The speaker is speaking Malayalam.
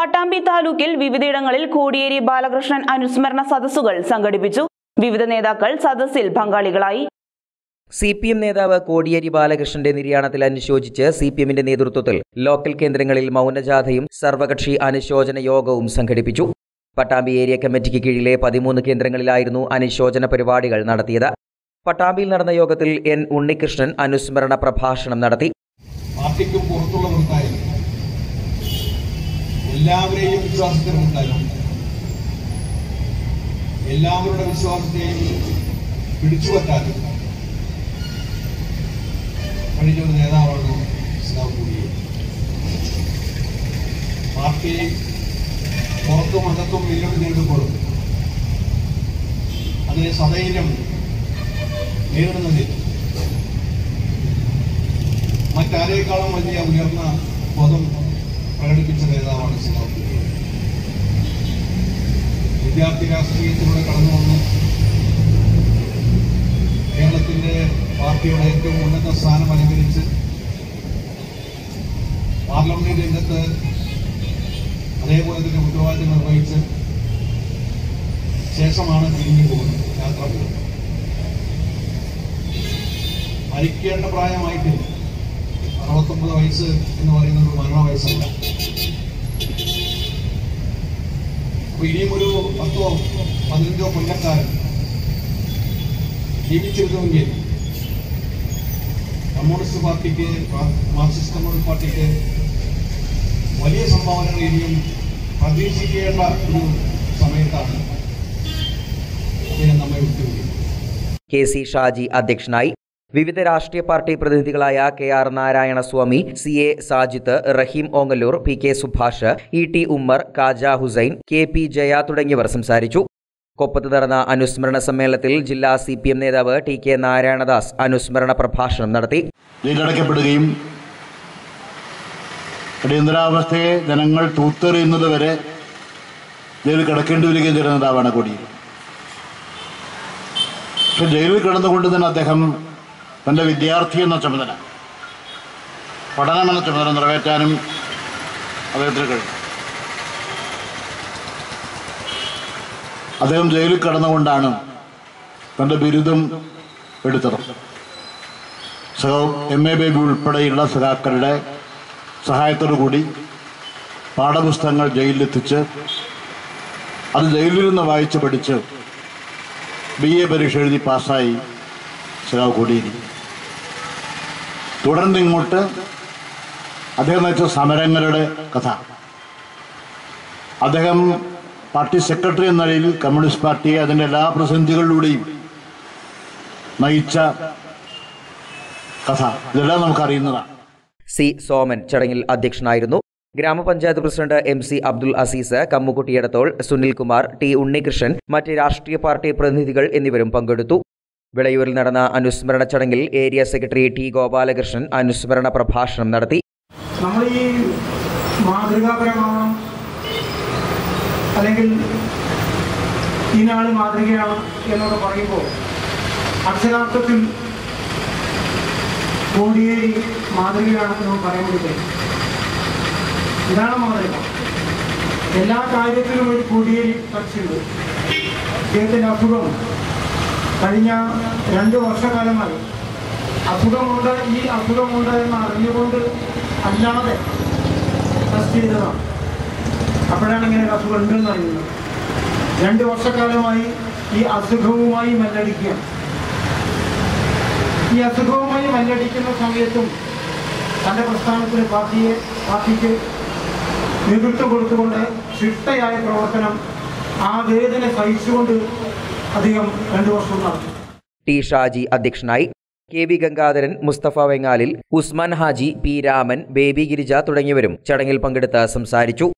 പട്ടാമ്പി താലൂക്കിൽ വിവിധയിടങ്ങളിൽ കോടിയേരി ബാലകൃഷ്ണൻ അനുസ്മരണ സദസ്സുകൾ സംഘടിപ്പിച്ചു വിവിധ നേതാക്കൾ സദസ്സിൽ പങ്കാളികളായി സി പി എം നേതാവ് കോടിയേരി ബാലകൃഷ്ണന്റെ നിര്യാണത്തിൽ അനുശോചിച്ച് സി പി എമ്മിന്റെ നേതൃത്വത്തിൽ ലോക്കൽ കേന്ദ്രങ്ങളിൽ മൗനജാഥയും സർവകക്ഷി അനുശോചന യോഗവും സംഘടിപ്പിച്ചു പട്ടാമ്പി ഏരിയ കമ്മിറ്റിക്ക് കീഴിലെ പതിമൂന്ന് കേന്ദ്രങ്ങളിലായിരുന്നു അനുശോചന പരിപാടികൾ നടത്തിയത് പട്ടാമ്പിയിൽ നടന്ന യോഗത്തിൽ എൻ ഉണ്ണികൃഷ്ണൻ അനുസ്മരണ പ്രഭാഷണം നടത്തി പാർട്ടിക്കും പുറത്തുള്ളവർക്കായാലും എല്ലാവരെയും വിശ്വാസത്തിലുണ്ടായാലും എല്ലാവരുടെ വിശ്വാസത്തെയും പിടിച്ചുപറ്റാനും കഴിഞ്ഞ ഒരു നേതാവാണ് ഇസ്ലാം കൂടിയെ പാർട്ടി പുറത്തും അകത്തും വെല്ലുവിളി നേരിടുമ്പോഴും അതിനെ സധൈര്യം നേരിടുന്നതിൽ മറ്റാരേക്കാളും വലിയ ഉയർന്ന ബോധം പ്രകടിപ്പിച്ച നേതാവാണ് ഇസ്ലാം വിദ്യാർത്ഥി രാഷ്ട്രീയത്തിലൂടെ കടന്നു വന്ന് കേരളത്തിന്റെ പാർട്ടിയുടെ ഏറ്റവും ഉന്നത സ്ഥാനം അലങ്കരിച്ച് പാർലമെന്റ് രംഗത്ത് അതേപോലെ തന്നെ ഉത്തരവാദിത്തം നിർവഹിച്ച് ശേഷമാണ് തിരിഞ്ഞു പോകുന്നത് യാത്ര പോകുന്നത് മരിക്കേണ്ട പ്രായമായിട്ടില്ല അറുപത്തൊമ്പത് വയസ്സ് എന്ന് പറയുന്നത് ഒരു മരണ വയസ്സല്ല അപ്പൊ ഇനിയും ഒരു പത്തോ പതിനഞ്ചോ കൊല്ലക്കാരൻ ജീവിച്ചിരുന്നുവെങ്കിൽ കമ്മ്യൂണിസ്റ്റ് പാർട്ടിക്ക് മാർക്സിസ്റ്റ് കമ്മ്യൂണിസ്റ്റ് പാർട്ടിക്ക് വലിയ സംഭാവനകൾ ഇനിയും പ്രതീക്ഷിക്കേണ്ട ഒരു സമയത്താണ് അദ്ദേഹം നമ്മെ വിട്ടുപോയി കെ സി ഷാജി അധ്യക്ഷനായി വിവിധ രാഷ്ട്രീയ പാർട്ടി പ്രതിനിധികളായ K R Narayanaswamy C A Sajith Rahim Ongallur P K Subhash E T Ummer Kaja Hussain K P Jaya തുടങ്ങിയവർ സംസാരിച്ചു കൊപ്പത്ത് നടന്ന അനുസ്മരണ സമ്മേളനത്തിൽ ജില്ലാ സി പി എം നേതാവ് ടി കെ നാരായണദാസ് അനുസ്മരണ പ്രഭാഷണം നടത്തി ജയിലടയ്ക്കപ്പെടുകയും അടിയന്തരാവസ്ഥയെ ജനങ്ങൾ തൂത്തെറിയുന്നത് വരെ ജയിലിൽ കിടക്കേണ്ടി വരികയും ചെയ്ത നേതാവാണ് കൊടിയിൽ പക്ഷെ ജയിലിൽ കിടന്നുകൊണ്ട് തന്നെ അദ്ദേഹം തൻ്റെ വിദ്യാർത്ഥി എന്ന ചുമതല പഠനമെന്ന ചുമതല നിറവേറ്റാനും അദ്ദേഹത്തിന് കഴിഞ്ഞു അദ്ദേഹം ജയിലിൽ കിടന്നുകൊണ്ടാണ് തൻ്റെ ബിരുദം എടുത്തത് സഹ എം എ ബേബി ഉൾപ്പെടെയുള്ള സഖാക്കളുടെ സഹായത്തോടു കൂടി പാഠപുസ്തകങ്ങൾ ജയിലിലെത്തിച്ച് അത് ജയിലിൽ നിന്ന് വായിച്ച് പഠിച്ച് ബി എ പരീക്ഷ എഴുതി പാസ്സായി സഖാവ് കോടിയേരി തുടർന്ന് ഇങ്ങോട്ട് അദ്ദേഹം നയിച്ച സമരങ്ങളുടെ കഥ അദ്ദേഹം പാർട്ടി സെക്രട്ടറി എന്ന നിലയിൽ കമ്മ്യൂണിസ്റ്റ് പാർട്ടിയെ അതിൻ്റെ എല്ലാ പ്രതിസന്ധികളിലൂടെയും നയിച്ച കഥ ഇതെല്ലാം നമുക്കറിയുന്നതാണ് സി സോമൻ ചടങ്ങിൽ അധ്യക്ഷനായിരുന്നു ഗ്രാമപഞ്ചായത്ത് president M C Abdul Aziz കമ്മുകുട്ടിയടത്തോൾ സുനിൽകുമാർ ടി ഉണ്ണികൃഷ്ണൻ മറ്റ് രാഷ്ട്രീയ പാർട്ടി പ്രതിനിധികൾ എന്നിവരും പങ്കെടുത്തു വിളയൂരിൽ നടന്ന അനുസ്മരണ ചടങ്ങിൽ ഏരിയ സെക്രട്ടറി ടി ഗോപാലകൃഷ്ണൻ അനുസ്മരണ പ്രഭാഷണം നടത്തി നമ്മൾ ഈ മാതൃകാപരമാവണം അല്ലെങ്കിൽ ഇനാൾ മാതൃകയാണ് എന്നൊക്കെ പറയുമ്പോൾ അക്ഷരാർത്ഥത്തിൽ കോടിയേരി മാതൃകയാണെന്ന് നമുക്ക് പറയാൻ വേണ്ടി ഇതാണ് മാതൃക എല്ലാ കാര്യത്തിലും ഒരു കോടിയേരി ടച്ചുണ്ട് അദ്ദേഹത്തിൻ്റെ അസുഖം കഴിഞ്ഞ രണ്ട് വർഷക്കാലമായി അസുഖമുണ്ട് ഈ അസുഖമുണ്ട് എന്ന് അറിഞ്ഞുകൊണ്ട് അല്ലാതെ ടെസ്റ്റ് ചെയ്തതാണ് അപ്പോഴാണ് ഇങ്ങനെ ഒരു അസുഖം ഉണ്ടെന്ന് അറിയുന്നത് രണ്ട് വർഷക്കാലമായി ഈ അസുഖവുമായി മല്ലടിക്കുകയാണ് ഈ അസുഖവുമായി മല്ലടിക്കുന്ന സമയത്തും തൻ്റെ പ്രസ്ഥാനത്തിന് പാർട്ടിയെ പാർട്ടിക്ക് നേതൃത്വം കൊടുത്തുകൊണ്ട് ചിട്ടയായ പ്രവർത്തനം ആ വേദന സഹിച്ചുകൊണ്ട് അദ്ദേഹം രണ്ടു വർഷം നടത്തി ടി ഷാജി അധ്യക്ഷനായി K V Gangadharan Mustafa Vengalil Usman Haji P Raman Baby Girija തുടങ്ങിയവരും ചടങ്ങിൽ പങ്കെടുത്ത് സംസാരിച്ചു